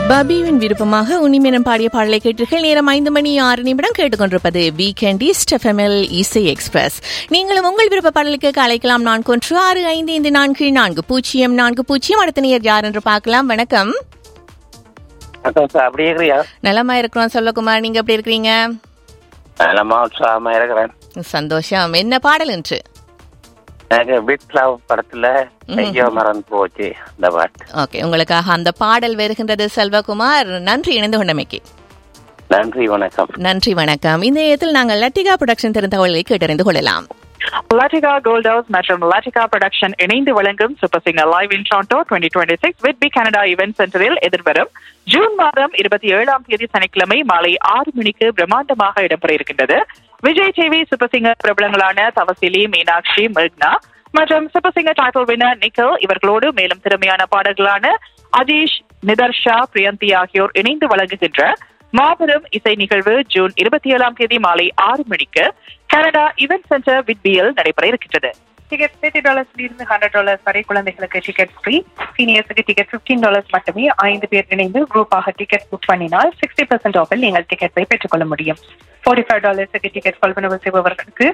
பபியுவின் விருப்பமாக உன்னிமேனம் பாடிய பாடலை கேட்டீர்கள் நேரம் ஐந்து மணி ஆறு நிமிடம் கேட்டுக்கொண்டிருப்பது வீக்கெண்ட் ஈஸ்ட் எஃப்எம்எல் இசை எக்ஸ்பிரஸ் நீங்களும் உங்கள் விருப்ப பாடலுக்கு அழைக்கலாம் நான்கு ஒன்று ஆறு ஐந்து ஐந்து நான்கு நான்கு பூஜ்ஜியம் நான்கு பூஜ்ஜியம் அடுத்த நேர் யார் என்று பார்க்கலாம் வணக்கம் அதான் சார் அப்படி இருக்கிறியா நலமா இருக்கிறோம் சொல்லகுமார் நீங்க எப்படி இருக்கிறீங்க நலமா உற்சாகமா இருக்கிறேன் சந்தோஷம் என்ன பாடல் என்று எனக்கு பிட் லவ் படத்துல ஐயோ மறந்து போச்சு இந்த பாட்டு ஓகே உங்களுக்காக அந்த பாடல் வருகின்றது செல்வகுமார் நன்றி இணைந்து கொண்டமைக்கு நன்றி வணக்கம் நன்றி வணக்கம் இந்த நேரத்தில் நாங்கள் லட்டிகா ப்ரொடக்ஷன் தெரிந்த தகவல்களை கேட்டறிந்து கொள்ளலாம் Latika Gold House மற்றும் Latika Production இணைந்து வழங்கும் super singer live in Toronto twenty twenty six with B Canada event சென்டரில் எதிர்வரும் ஜூன் மாதம் இருபத்தி ஏழாம் தேதி சனிக்கிழமை மாலை ஆறு மணிக்கு பிரம்மாண்டமாக இடம்பெற இருக்கின்றது விஜய் டிவி சூப்பர் சிங்கர் பிரபலங்களான தவசிலி மீனாட்சி மிர்க்னா மற்றும் super singer title winner Nikhil இவர்களோடு மேலும் திறமையான பாடல்களான அதீஷ் நிதர்ஷா பிரியந்தி ஆகியோர் இணைந்து வழங்குகின்ற மாபெரும் இசை நிகழ்வு ஜூன் இருபத்தி ஏழாம் தேதி மாலை ஆறு மணிக்கு கனடா இவென்ட் சென்டர் விட்பியில் நடைபெற இருக்கின்றது டிக்கெட் தேர்ட்டி டாலர்ஸ்ல இருந்து ஹண்ட்ரட் டாலர்ஸ் வரை குழந்தைகளுக்கு டிக்கெட் ஃப்ரீ சீனியர்ஸுக்கு டிக்கெட் பிப்டீன் டாலர்ஸ் மட்டுமே ஐந்து பேர் இணைந்து குரூப்பாக டிக்கெட் புக் பண்ணினால் சிக்ஸ்டி பர்சன்ட் ஆஃபில் நீங்கள் டிக்கெட்டை பெற்றுக்கொள்ள முடியும் ஃபோர்ட்டி ஃபைவ் டாலர்ஸுக்கு டிக்கெட் கொள்வனவு செய்பவர்களுக்கு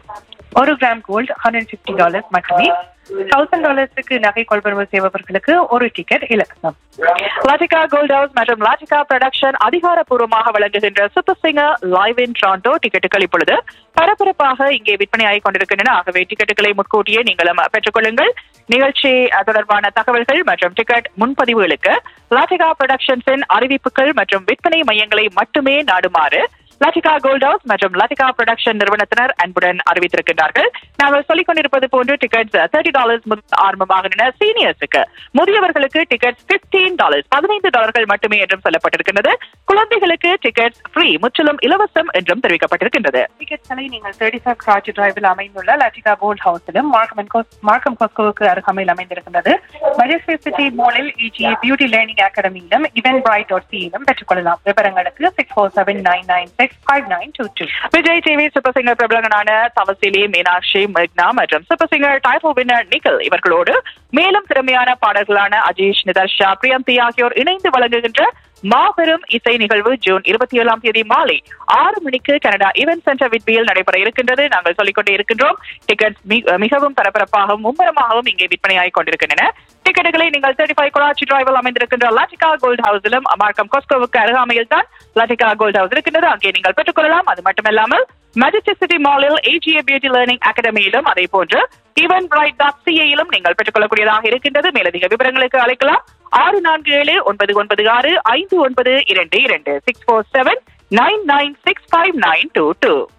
ஒரு gram gold hundred fifty dollars மட்டுமே தௌசண்ட் டாலர்ஸுக்கு நகை கொள்வனவு செய்பவர்களுக்கு ஒரு டிக்கெட் இலவசம் லாட்டிகா கோல்ட் ஹவுஸ் மற்றும் லாட்டிகா ப்ரொடக்ஷன் அதிகாரப்பூர்வமாக வழங்குகின்ற super singer live in Toronto டிக்கெட்டுகள் இப்பொழுது பரபரப்பாக இங்கே விற்பனையாகிக் கொண்டிருக்கின்றன ஆகவே டிக்கெட்டுகளை முன்கூட்டியே நீங்களும் பெற்றுக்கொள்ளுங்கள் நிகழ்ச்சி அஹ், தொடர்பான தகவல்கள் மற்றும் டிக்கெட் முன்பதிவுகளுக்கு லாட்டிகா ப்ரொடக்ஷன்ஸின் அறிவிப்புகள் மற்றும் விற்பனை மையங்களை மட்டுமே நாடுமாறு லாட்டிகா கோல்ட் ஹவுஸ் மற்றும் லாட்டிகா ப்ரொடக்ஷன் நிறுவனத்தினர் அன்புடன் அறிவித்திருக்கின்றார்கள் நாங்கள் சொல்லிக் கொண்டிருப்பது போன்று டிக்கெட்ஸ் தேர்ட்டி டாலர்ஸ் முதல் ஆரம்பமாகின்றன சீனியர்ஸுக்கு முதியவர்களுக்கு டிக்கெட்ஸ் பிப்டீன் டாலர்ஸ் பதினைந்து டாலர்கள் மட்டுமே என்றும் சொல்லப்பட்டிருக்கின்றது குழந்தைகளுக்கு டிக்கெட்ஸ் ஃப்ரீ முற்றிலும் இலவசம் என்றும் தெரிவிக்கப்பட்டிருக்கின்றது டிக்கெட்களை நீங்கள் தேர்ட்டி ஃபைவ் கிராஜ் டிரைவில் அமைந்துள்ள லட்டிகா கோல்ட் ஹவுஸிலும் மார்க்கம் அண்ட் கோஸ் மார்க்கம் கோஸ்கோவுக்கு அருகாமையில் அமைந்திருக்கின்றது மஜஸ்வே சிட்டி மாலில் இஜிஏ பியூட்டி லேர்னிங் அகாடமியிலும் இவன் பிரைட் டாட் சியிலும் பெற்றுக்கொள்ளலாம் விவரங்களுக்கு six four seven nine nine six five nine two two Vijay TV super singer பிரபலங்களான தவசிலி மீனாட்சி மெக்னா மற்றும் super singer title winner Nikhil இவர்களோடு மேலும் திறமையான பாடல்களான அஜீஷ் நிதர்ஷா பிரியந்தி ஆகியோர் இணைந்து வழங்குகின்ற மாபெரும் இசை நிகழ்வு ஜூன் இருபத்தி ஏழாம் தேதி மாலை ஆறு மணிக்கு கனடா ஈவென்ட் சென்டர் விட்பியில் நடைபெற இருக்கின்றது நாங்கள் சொல்லிக்கொண்டே இருக்கின்றோம் டிக்கெட் மிகவும் பரபரப்பாகவும் மும்முரமாகவும் இங்கே விற்பனையாகிக் கொண்டிருக்கின்றன டிக்கெட்டுகளை நீங்கள் தேர்ட்டி ஃபைவ் கொலாச்சி டிரைவில் அமைந்திருக்கின்ற லாட்டிகா கோல்ட் ஹவுஸிலும் மார்க்கம் கோஸ்கோவுக்கு அருகாமையில் தான் லாட்டிகா கோல்ட் ஹவுஸ் இருக்கின்றது அங்கே நீங்கள் பெற்றுக்கொள்ளலாம் அது மட்டுமல்லாமல் மெஜஸ்டிக் சிட்டி மாலில் ஏஜிஏ பியூட்டி லேர்னிங் அகாடமியிலும் அதே போன்று ஈவன் பிரைட் டாட் சிஏயிலும் நீங்கள் பெற்றுக்கொள்ளக்கூடியதாக இருக்கின்றது மேலதிக விவரங்களுக்கு அழைக்கலாம் ஆறு நான்கு ஏழு ஒன்பது ஒன்பது ஆறு ஐந்து ஒன்பது இரண்டு இரண்டு six four seven nine nine six five nine two two